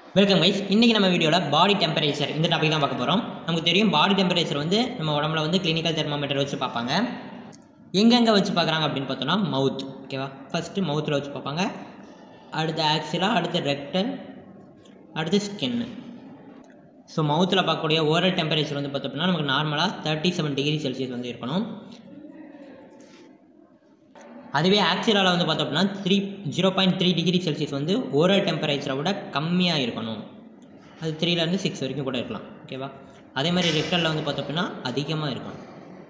welcome guys இன்றைக்கி நம்ம வீடியோவில் பாடி டெம்பரேச்சர் இந்த டாபிக் தான் பார்க்க போகிறோம் நமக்கு தெரியும் பாடி டெம்பரேச்சர் வந்து நம்ம உடம்புல வந்து கிளினிக்கல் தெர்மாமீட்டர் வச்சு பார்ப்பாங்க எங்கெங்கே வச்சு பார்க்குறாங்க அப்படின்னு பார்த்தோன்னா மவுத் ஓகேவா ஃபஸ்ட்டு மவுத்தில் வச்சு பார்ப்பாங்க அடுத்து ஆக்சிலா அடுத்து ரெக்டல் அடுத்து ஸ்கின்னு ஸோ மவுத்தில் பார்க்கக்கூடிய ஓரல் டெம்பரேச்சர் வந்து பார்த்தோம்னா நமக்கு நார்மலாக தேர்ட்டி செவன் டிகிரி செல்சியஸ் வந்து இருக்கணும் அதுவே ஆக்சிலாவில் வந்து பார்த்தோம்னா three zero point three degree Celsius வந்து ஓரல் டெம்பரேச்சரை விட கம்மியாக இருக்கணும் அது த்ரீலேருந்து சிக்ஸ் வரைக்கும் கூட இருக்கலாம் ஓகேவா அதே மாதிரி ரெக்டலில் வந்து பார்த்தோம்னா அதிகமாக இருக்கணும்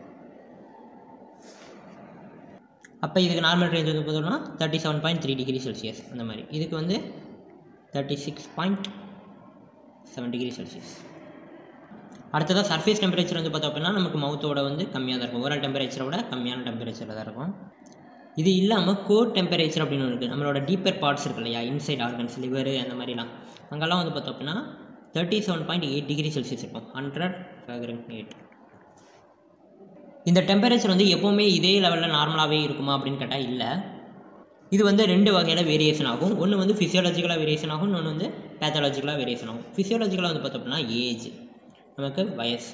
அப்போ இதுக்கு நார்மல் ரேஞ்ச் வந்து பார்த்தோம்னா thirty seven point three degree Celsius அந்த மாதிரி இதுக்கு வந்து thirty six point seven degree Celsius அடுத்ததாக சர்ஃபேஸ் டெம்பரேச்சர் வந்து பார்த்தோம் அப்படின்னா நமக்கு மவுத்தோட வந்து கம்மியாக தான் இருக்கும் ஓரல் டெம்பரேச்சரை விட கம்மியான டெம்பரேச்சரில் தான் இருக்கும் இது இல்லாமல் கோர் டெம்பரேச்சர் அப்படின்னு ஒன்று இருக்குது நம்மளோட டீப்பர் பார்ட்ஸ் இருக்கு இல்லையா இன்சைட் ஆர்கன்ஸ் லிவர் அந்த மாதிரிலாம் அங்கெல்லாம் வந்து பார்த்தோம் அப்படின்னா thirty seven point eight degree Celsius இருக்கும் ஹண்ட்ரட் எயிட் இந்த டெம்பரேச்சர் வந்து எப்போவுமே இதே லெவலில் நார்மலாகவே இருக்குமா அப்படின்னு கேட்டால் இல்லை இது வந்து ரெண்டு வகையில் வேரியேஷன் ஆகும் ஒன்று வந்து ஃபிசியாலஜிக்கலாக வேரியேஷன் ஆகும் இன்னொன்று வந்து பேத்தாலஜிக்கலாக வேரியேஷன் ஆகும் ஃபிசியாலஜிக்கலாக வந்து பார்த்தோம் அப்படின்னா ஏஜ் நமக்கு வயசு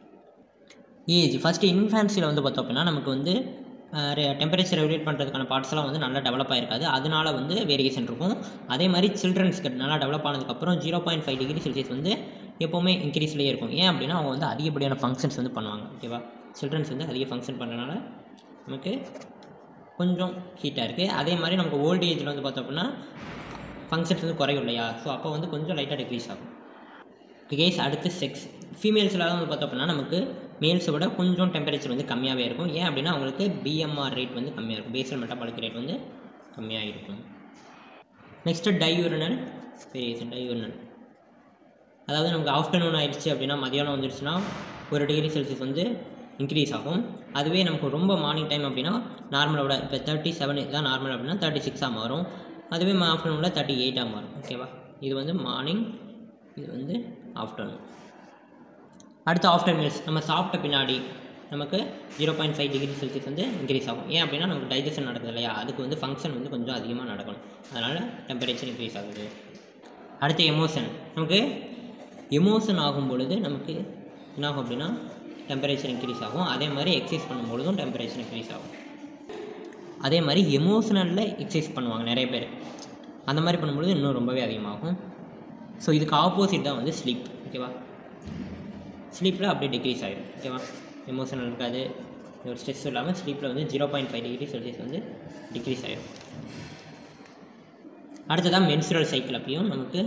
ஏஜ் ஃபஸ்ட்டு இன்ஃபான்சியில் வந்து பார்த்தோம் அப்படின்னா நமக்கு வந்து டெம்பரேச்சர் ரெகுலேட் பண்ணுறதுக்கான பார்ட்ஸ்லாம் வந்து நல்லா டெவலப் ஆகிருக்காது அதனால வந்து வேரியேஷன் இருக்கும் அதே மாதிரி சில்ட்ரன்ஸ்க்கு நல்லா டெவலப் ஆனதுக்கப்புறம் zero point five degree Celsius வந்து எப்போவுமே இன்க்ரீஸ்லேயே இருக்கும் ஏன் அப்படின்னா அவங்க வந்து அதிகப்படியான ஃபங்க்ஷன்ஸ் வந்து பண்ணுவாங்க ஓகேவா சில்ட்ரன்ஸ் வந்து அதிக ஃபங்க்ஷன் பண்ணுறதுனால நமக்கு கொஞ்சம் ஹீட்டாக இருக்குது அதே மாதிரி நமக்கு ஓல்டு ஏஜில் வந்து பார்த்தோம் அப்படின்னா ஃபங்க்ஷன்ஸ் வந்து குறையும் இல்லையா ஸோ அப்போ வந்து கொஞ்சம் லைட்டாக டிக்ரீஸ் ஆகும் கேஸ் அடுத்து செக்ஸ் ஃபீமேல்ஸில் வந்து பார்த்தோம் அப்படின்னா நமக்கு மேல்ஸை விட கொஞ்சம் டெம்பரேச்சர் வந்து கம்மியாகவே இருக்கும் ஏன் அப்படின்னா அவங்களுக்கு பிஎம்ஆர் ரேட் வந்து கம்மியாக இருக்கும் பேசல் மெட்டபாலிக் ரேட் வந்து கம்மியாக இருக்கும் நெக்ஸ்ட்டு டையூரனல் வேரியேஷன் டையூரனல் அதாவது நமக்கு ஆஃப்டர்நூன் ஆயிடுச்சு அப்படின்னா மதியானம் வந்துருச்சுன்னா ஒரு டிகிரி செல்சியஸ் வந்து இன்க்ரீஸ் ஆகும் அதுவே நமக்கு ரொம்ப மார்னிங் டைம் அப்படின்னா நார்மலோட இப்போ தேர்ட்டி செவன் தான் நார்மல் அப்படின்னா தேர்ட்டி சிக்ஸாக மாறும் அதுவே ஆஃப்டர்நூனில் தேர்ட்டி எயிட்டாக மாறும் ஓகேவா இது வந்து மார்னிங் இது வந்து ஆஃப்டர்நூன் அடுத்து ஆஃப்டர் மீல்ஸ் நம்ம சாப்பிட்ட பின்னாடி நமக்கு zero point five degree Celsius வந்து இன்க்ரீஸ் ஆகும் ஏன் அப்படின்னா நமக்கு டைஜஷன் நடக்குது இல்லையா அதுக்கு வந்து ஃபங்க்ஷன் வந்து கொஞ்சம் அதிகமாக நடக்கணும் அதனால் டெம்பரேச்சர் இன்க்ரீஸ் ஆகுது அடுத்து எமோஷன் நமக்கு எமோஷன் ஆகும் பொழுது நமக்கு என்ன ஆகும் அப்படின்னா டெம்பரேச்சர் இன்க்ரீஸ் ஆகும் அதே மாதிரி எக்ஸசைஸ் பண்ணும்பொழுதும் டெம்பரேச்சர் இன்க்ரீஸ் ஆகும் அதே மாதிரி எமோஷனலில் எக்ஸசைஸ் பண்ணுவாங்க நிறைய பேர் அந்த மாதிரி பண்ணும்பொழுது இன்னும் ரொம்பவே அதிகமாகும் ஸோ இதுக்கு ஆப்போசிட் தான் வந்து ஸ்லீப் ஓகேவா ஸ்லீப்பில் அப்படியே டிக்ரீஸ் ஆகிடும் ஓகேவா எமோஷனல் இருக்காது ஒரு ஸ்ட்ரெஸ் இல்லாமல் ஸ்லீப்பில் வந்து zero point five degree Celsius வந்து டிக்ரீஸ் ஆகிடும் அடுத்ததான் மென்சுரல் சைக்கிள் அப்பயும் நமக்கு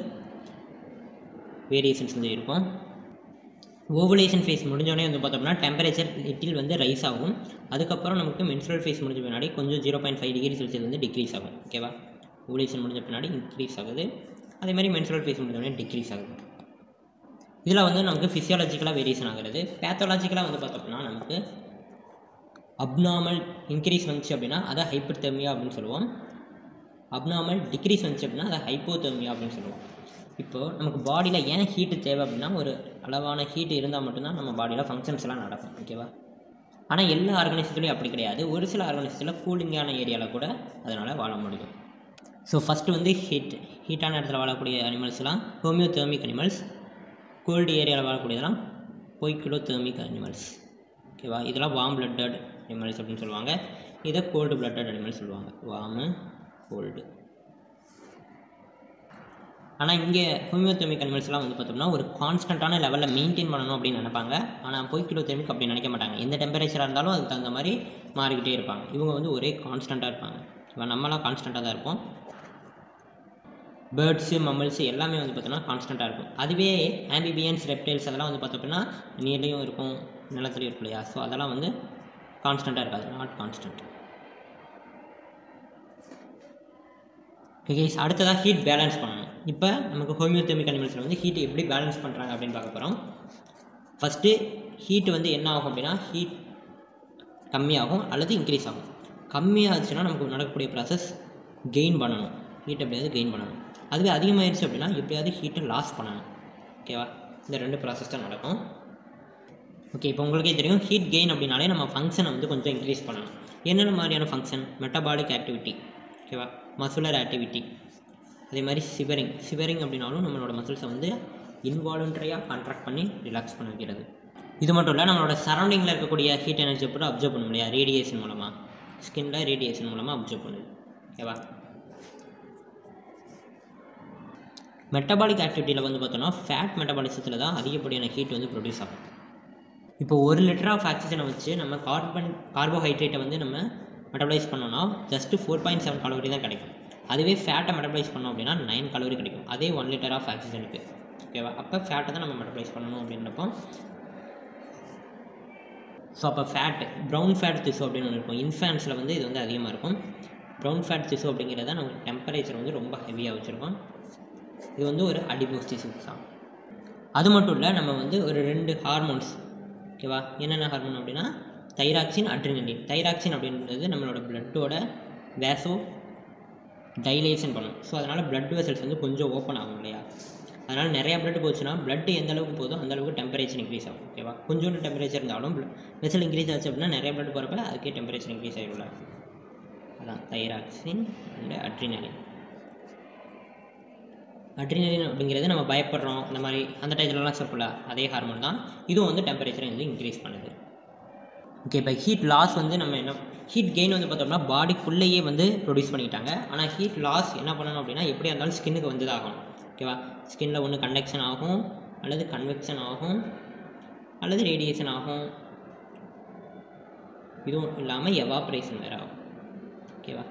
வேரியேஷன்ஸ் வந்து இருக்கும் ஓவலேஷன் ஃபேஸ் முடிஞ்சோடனே வந்து பார்த்தோம்னா டெம்பரேச்சர் லிட்டில் வந்து ரைஸ் ஆகும் அதுக்கப்புறம் நமக்கு மென்சுரல் ஃபேஸ் முடிஞ்ச பின்னாடி கொஞ்சம் zero point five degree Celsius வந்து டிக்ரீஸ் ஆகும் ஓகேவா ஓவலேஷன் முடிஞ்ச பின்னாடி இன்க்ரீஸ் ஆகுது அதே மாதிரி மென்சுரல் ஃபேஸ் முடிஞ்சோடனே டிக்ரீஸ் ஆகுது இதில் வந்து நமக்கு ஃபிசியாலஜிக்கலாக வேரியேஷன் ஆகிறது பேத்தாலஜிக்கலாக வந்து பார்த்தோம்னா நமக்கு அப்நார்மல் இன்க்ரீஸ் வந்துச்சு அப்படின்னா அதை ஹைப்பர் தெர்மியா அப்படின்னு சொல்லுவோம் அப்நார்மல் டிக்ரீஸ் வந்துச்சு அப்படின்னா அதை ஹைப்போதெர்மியா அப்படின்னு சொல்லுவோம் இப்போது நமக்கு பாடியில் ஏன் ஹீட்டு தேவை அப்படின்னா ஒரு அளவான ஹீட் இருந்தால் மட்டும்தான் நம்ம பாடியில் ஃபங்க்ஷன்ஸ் எல்லாம் நடக்கும் ஓகேவா ஆனால் எல்லா ஆர்கனைசத்துலையும் அப்படி கிடையாது ஒரு சில ஆர்கனைசத்தில் கூலிங்கான ஏரியாவில் கூட அதனால் வாழ முடியும் ஸோ ஃபஸ்ட்டு வந்து ஹீட் ஹீட்டான இடத்துல வாழக்கூடிய அனிமல்ஸ்லாம் ஹோமியோதெர்மிக் அனிமல்ஸ் கோல்டு ஏரியாவில் வாழக்கூடியதெல்லாம் பொய்க்கிலோ தெர்மிக் அனிமல்ஸ் ஓகேவா இதெல்லாம் வார்ம் பிளட்டட் அனிமல்ஸ் அப்படின்னு சொல்லுவாங்க இதை கோல்டு பிளட்டட் அனிமல்ஸ் சொல்லுவாங்க வார்மு கோல்டு ஆனால் இங்கே ஹோமியோதெர்மிக் அனிமல்ஸ்லாம் வந்து பார்த்தோம்னா ஒரு கான்ஸ்டண்ட்டான லெவலில் மெயின்டைன் பண்ணணும் அப்படின்னு நினைப்பாங்க ஆனால் பொய்க்கிலோ தெர்மிக் அப்படி நினைக்க மாட்டாங்க எந்த டெம்பரேச்சராக இருந்தாலும் அதுக்கு தகுந்த மாதிரி மாறிக்கிட்டே இருப்பாங்க இவங்க வந்து ஒரே கான்ஸ்டண்ட்டாக இருப்பாங்க இப்போ நம்மளாம் கான்ஸ்டண்ட்டாக தான் இருப்போம் பேர்ட்ஸு மம்மல்ஸு எல்லாமே வந்து பார்த்தோம்னா கான்ஸ்டண்ட்டாக இருக்கும் அதுவே ஆம்பிபியன்ஸ் ரெப்டைல்ஸ் அதெல்லாம் வந்து பார்த்தோம்னா நீர்லேயும் இருக்கும் நிலத்துலையும் இருக்கும் இல்லையா ஸோ அதெல்லாம் வந்து கான்ஸ்டண்ட்டாக இருக்காது நாட் கான்ஸ்டன்ட் ஓகே அடுத்ததாக ஹீட் பேலன்ஸ் பண்ணணும் இப்போ நமக்கு ஹோமியோதெர்மிக் அனிமல்ஸில் வந்து ஹீட் எப்படி பேலன்ஸ் பண்ணுறாங்க அப்படின்னு பார்க்க போகிறோம் ஃபஸ்ட்டு ஹீட் வந்து என்ன ஆகும் அப்படின்னா ஹீட் கம்மியாகும் அல்லது இன்க்ரீஸ் ஆகும் கம்மியாச்சுன்னா நமக்கு நடக்கக்கூடிய ப்ராசஸ் கெயின் பண்ணணும் ஹீட் எப்படியாவது கெயின் பண்ணணும் அதுவே அதிகமாகிடுச்சு அப்படின்னா எப்படியாவது ஹீட்டை லாஸ் பண்ணணும் ஓகேவா இந்த ரெண்டு ப்ராசஸ் தான் நடக்கும் ஓகே இப்போ உங்களுக்கே தெரியும் ஹீட் கெயின் அப்படின்னாலே நம்ம ஃபங்க்ஷனை வந்து கொஞ்சம் இன்க்ரீஸ் பண்ணணும் என்னென்ன மாதிரியான ஃபங்க்ஷன் மெட்டபாலிக் ஆக்டிவிட்டி ஓகேவா மசுலர் ஆக்டிவிட்டி அதே மாதிரி சிவரிங் சிவரிங் அப்படின்னாலும் நம்மளோட மசில்ஸை வந்து இன்வாலண்ட்ரியாக கான்ட்ராக்ட் பண்ணி ரிலாக்ஸ் பண்ண வைக்கிறது இது மட்டும் இல்லை நம்மளோட சரௌண்டிங்கில் இருக்கக்கூடிய ஹீட் எனர்ஜி கூட அப்சர்வ் பண்ண முடியாது ரேடியேஷன் மூலமாக ஸ்கின்ல ரேடியேஷன் மூலமாக அப்சர்வ் பண்ணுது ஓகேவா மெட்டபாலிக் ஆக்டிவிட்டியில் வந்து பார்த்தோன்னா ஃபேட் மெட்டபாலிசத்தில் தான் அதிகப்படியான ஹீட் வந்து ப்ரொடியூஸ் ஆகும் இப்போ ஒரு லிட்டர் ஆஃப் ஆக்சிஜனை வச்சு நம்ம கார்பன் கார்போஹைட்ரேட்டை வந்து நம்ம மெட்டபலைஸ் பண்ணோம்னா just four point seven calorie தான் கிடைக்கும் அதுவே ஃபேட்டை மெட்டபலைஸ் பண்ணோம் அப்படின்னா நைன் கலோரி கிடைக்கும் அதே ஒன் லிட்டர் ஆஃப் ஆக்சிஜனுக்கு ஓகேவா அப்போ ஃபேட்டை தான் நம்ம மெட்டபலைஸ் பண்ணணும் அப்படின்றப்போ ஸோ அப்போ ஃபேட் ப்ரௌன் ஃபேட் திசு அப்படின்னு ஒன்று இருக்கும் இன்ஃபேன்ஸில் வந்து இது வந்து அதிகமாக இருக்கும் ப்ரௌன் ஃபேட் திசு அப்படிங்கிறத நமக்கு டெம்பரேச்சர் வந்து ரொம்ப ஹெவியாக வச்சுருக்கோம் இது வந்து ஒரு அடிபோஸ் திசு தான் அது மட்டும் இல்லை நம்ம வந்து ஒரு ரெண்டு ஹார்மோன்ஸ் ஓகேவா என்னென்ன ஹார்மோன் அப்படின்னா தைராக்சின் அட்ரினலின் தைராக்சின் அப்படின்றது நம்மளோட பிளட்டோட வேசோ டைலேஷன் பண்ணும் ஸோ அதனால் blood வெசல்ஸ் வந்து கொஞ்சம் ஓப்பன் ஆகும் இல்லையா அதனால் நிறையா blood போச்சுன்னா blood எந்த அளவுக்கு போதோ அந்த அளவுக்கு டெம்பரேச்சர் இன்க்ரீஸ் ஆகும் ஓகேவா கொஞ்சோண்டு டெம்பரேச்சர் இருந்தாலும் வெசல் இன்க்ரீஸ் ஆச்சு அப்படின்னா நிறைய blood போகிறப்ப அதுக்கே டெம்பரேச்சர் இன்க்ரீஸ் ஆகிடும்ல அதான் தைராக்சின் அண்ட் அட்ரினலின் அட்ரினலின் அப்படிங்கிறது நம்ம பயப்படுறோம் இந்த மாதிரி அந்த டயத்துலலாம் சொல்ல அதே ஹார்மோன் தான் இதுவும் வந்து டெம்பரேச்சரை வந்து இன்க்ரீஸ் பண்ணுது ஓகே இப்போ ஹீட் லாஸ் வந்து நம்ம என்ன ஹீட் கெயின் வந்து பார்த்தோம்னா பாடிக்குள்ளேயே வந்து ப்ரொடியூஸ் பண்ணிட்டாங்க ஆனால் ஹீட் லாஸ் என்ன பண்ணணும் அப்படின்னா எப்படியா இருந்தாலும் ஸ்கின்னுக்கு வந்து தான் ஆகணும் ஓகேவா ஸ்கின்னில் ஒன்று கண்டக்ஷன் ஆகும் அல்லது கன்வெக்ஷன் ஆகும் அல்லது ரேடியேஷன் ஆகும் இதுவும் இல்லாமல் எவாப்ரேஷன் வேறு ஆகும் ஓகேவா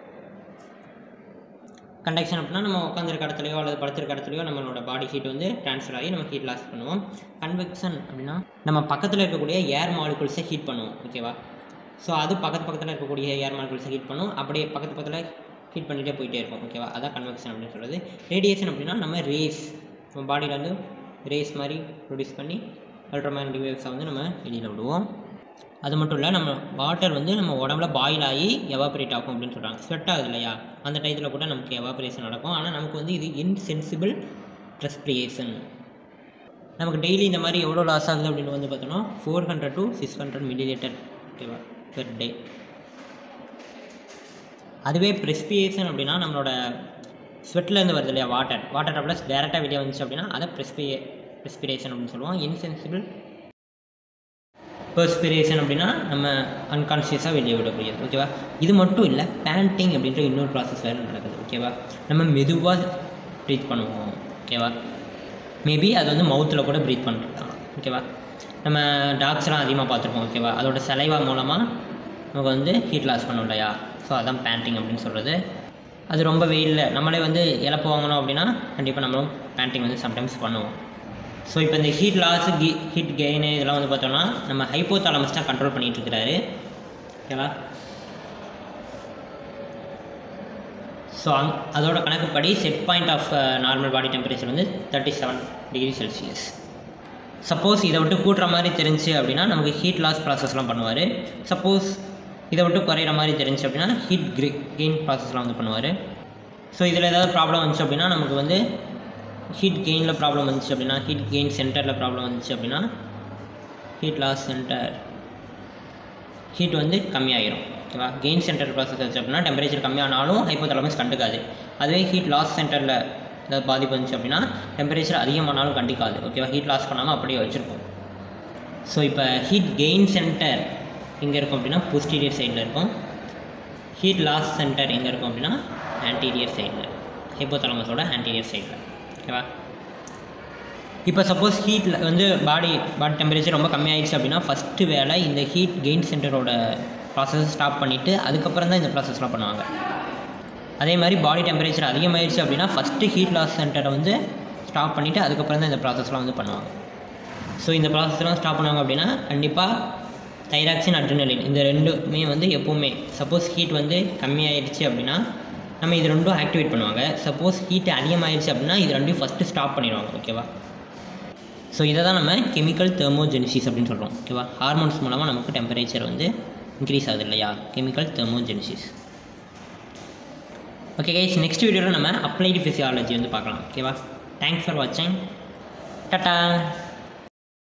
கண்டக்ஷன் அப்படின்னா நம்ம உட்காந்துருக்க இடத்துலையோ அல்லது படுத்திருக்க இடத்துலையோ நம்மளோட பாடி ஹீட் வந்து ட்ரான்ஸ்ஃபர் ஆகி நம்ம ஹீட் லாஸ் பண்ணுவோம் கன்வெக்ஷன் அப்படின்னா நம்ம பக்கத்தில் இருக்கக்கூடிய ஏர் மாலிகுல்ஸை ஹீட் பண்ணுவோம் ஓகேவா ஸோ அது பக்கத்து பக்கத்தில் இருக்கக்கூடிய ஏர் மாலிகுல்ஸை ஹீட் பண்ணும் அப்படியே பக்கத்து பக்கத்தில் ஹீட் பண்ணிகிட்டே போயிட்டே இருக்கும் ஓகேவா அதான் கன்வெக்ஷன் அப்படின்னு சொல்கிறது ரேடியேஷன் அப்படின்னா நம்ம ரேஸ் நம்ம பாடியில் வந்து ரேஸ் மாதிரி ப்ரொடியூஸ் பண்ணி அல்ட்ராமேக்னடிக் வேவ்ஸை வந்து நம்ம வெளியில் விடுவோம் அது மட்டும் இல்லை நம்ம வாட்டர் வந்து நம்ம உடம்புல பாயில் ஆகி எவாபரேட் ஆகும் அப்படின்னு சொல்கிறாங்க ஸ்வெட் ஆகுது இல்லையா அந்த டயத்தில் கூட நமக்கு எவாபரேஷன் நடக்கும் ஆனால் நமக்கு வந்து இது இன்சென்சிபிள் ரெஸ்பிரேஷன் நமக்கு டெய்லி இந்த மாதிரி எவ்வளோ லாஸ் ஆகுது அப்படின்னு வந்து பார்த்தோன்னா four hundred to six hundred millilitre ஓகேவா பெர் டே அதுவே ப்ரெஸ்பிரேஷன் அப்படின்னா நம்மளோட ஸ்வெட்லேருந்து வருது இல்லையா வாட்டர் வாட்டர் ட்ராப்லஸ் டேரெக்டாக வெளியே வந்துச்சு அப்படின்னா அதை ப்ரெஸ்பிரே ப்ரெஸ்பிரேஷன் அப்படின்னு சொல்லுவோம் இன்சென்சிபிள் பெர்ஸ்பிரேஷன் அப்படின்னா நம்ம அன்கான்ஷியஸாக வெளியே விடக்கூடியது ஓகேவா இது மட்டும் இல்லை பேண்டிங் அப்படின்ற இன்னொரு ப்ராசஸ் வேறு நடக்குது ஓகேவா நம்ம மெதுவாக ப்ரீத் பண்ணுவோம் ஓகேவா மேபி அது வந்து மவுத்தில் கூட ப்ரீத் பண்ணிருக்கலாம் ஓகேவா நம்ம டாக்ஸ்லாம் அதிகமாக பார்த்துருப்போம் ஓகேவா அதோட சலைவா மூலமாக நமக்கு வந்து ஹீட் லாஸ் பண்ணும் இல்லையா ஸோ அதான் பேண்டிங் அப்படின்னு சொல்கிறது அது ரொம்ப வெயிலில் நம்மளே வந்து இழப்பு வாங்கணும் அப்படின்னா கண்டிப்பாக நம்மளும் பேண்டிங் வந்து சம்டைம்ஸ் பண்ணுவோம் ஸோ இப்போ இந்த ஹீட் லாஸ் கி ஹீட் கெயின் இதெல்லாம் வந்து பார்த்தோம்னா நம்ம ஹைப்போதாலமஸ் தான் கண்ட்ரோல் பண்ணிகிட்டு இருக்கிறாரு ஓகேவா ஸோ அங் அதோட கணக்குப்படி set point of normal body temperature வந்து thirty seven degree Celsius suppose இதை விட்டு கூட்டுற மாதிரி தெரிஞ்சு அப்படின்னா நமக்கு ஹீட் லாஸ் ப்ராசஸ்லாம் பண்ணுவார் சப்போஸ் இதை விட்டு குறையிற மாதிரி தெரிஞ்சு அப்படின்னா ஹீட் கிரி கெயின் ப்ராசஸ்லாம் வந்து பண்ணுவார் ஸோ இதில் ஏதாவது ப்ராப்ளம் வந்துச்சு அப்படின்னா நமக்கு வந்து ஹீட் கெயினில் ப்ராப்ளம் வந்துச்சு அப்படின்னா ஹீட் கெயின் சென்டரில் ப்ராப்ளம் வந்துச்சு அப்படின்னா ஹீட் லாஸ் சென்டர் ஹீட் வந்து கம்மியாயிரும் ஓகேவா கெயின் சென்டர் ப்ராசஸ் வச்சு அப்படின்னா டெம்பரேச்சர் கம்மியானாலும் ஹைப்போதலமஸ் கண்டுக்காது அதுவே ஹீட் லாஸ் சென்டரில் ஏதாவது பாதிப்பு வந்துச்சு அப்படின்னா டெம்பரேச்சர் அதிகமானாலும் கண்டிக்காது ஓகேவா ஹீட் லாஸ் பண்ணாமல் அப்படியே வச்சுருப்போம் ஸோ இப்போ ஹீட் கெயின் சென்டர் எங்கே இருக்கும் அப்படின்னா போஸ்டீரியர் சைடில் இருக்கும் ஹீட் லாஸ் சென்டர் எங்கே இருக்கும் அப்படின்னா ஆன்டீரியர் சைடில் ஹைப்போதலமஸோட ஆன்டீரியர் சைடில் ஓகேவா இப்போ சப்போஸ் ஹீட்டில் வந்து பாடி பாடி டெம்பரேச்சர் ரொம்ப கம்மியாயிடுச்சு அப்படின்னா ஃபஸ்ட்டு வேலை இந்த ஹீட் கெயின் சென்டரோட ப்ராசஸ் ஸ்டாப் பண்ணிவிட்டு அதுக்கப்புறம் தான் இந்த ப்ராசஸ்லாம் பண்ணுவாங்க அதே மாதிரி பாடி டெம்பரேச்சர் அதிகமாகிடுச்சு அப்படின்னா ஃபஸ்ட்டு ஹீட் லாஸ் சென்டரை வந்து ஸ்டாப் பண்ணிவிட்டு அதுக்கப்புறம் தான் இந்த ப்ராசஸ்லாம் வந்து பண்ணுவாங்க ஸோ இந்த ப்ராசஸ்லாம் ஸ்டாப் பண்ணாங்க அப்படின்னா கண்டிப்பாக தைராக்சின் அட்ரினலின் இந்த ரெண்டுமே வந்து எப்போவுமே சப்போஸ் ஹீட் வந்து கம்மியாயிடுச்சு அப்படின்னா நம்ம இது ரெண்டும் ஆக்டிவேட் பண்ணுவாங்க சப்போஸ் ஹீட் அதிகமாகிடுச்சு அப்படின்னா இது ரெண்டையும் ஃபஸ்ட்டு ஸ்டாப் பண்ணிடுவாங்க ஓகேவா ஸோ இதை தான் நம்ம கெமிக்கல் தெர்மோஜெனிசிஸ் அப்படின்னு சொல்கிறோம் ஓகேவா ஹார்மோன்ஸ் மூலமாக நமக்கு டெம்பரேச்சர் வந்து இன்க்ரீஸ் ஆகுது இல்லையா chemical thermogenesis okay guys next வீடியோவில் நம்ம அப்ளைடு ஃபிசியாலஜி வந்து பார்க்கலாம் ஓகேவா தேங்க்ஸ் ஃபார் வாட்சிங் டாட்டா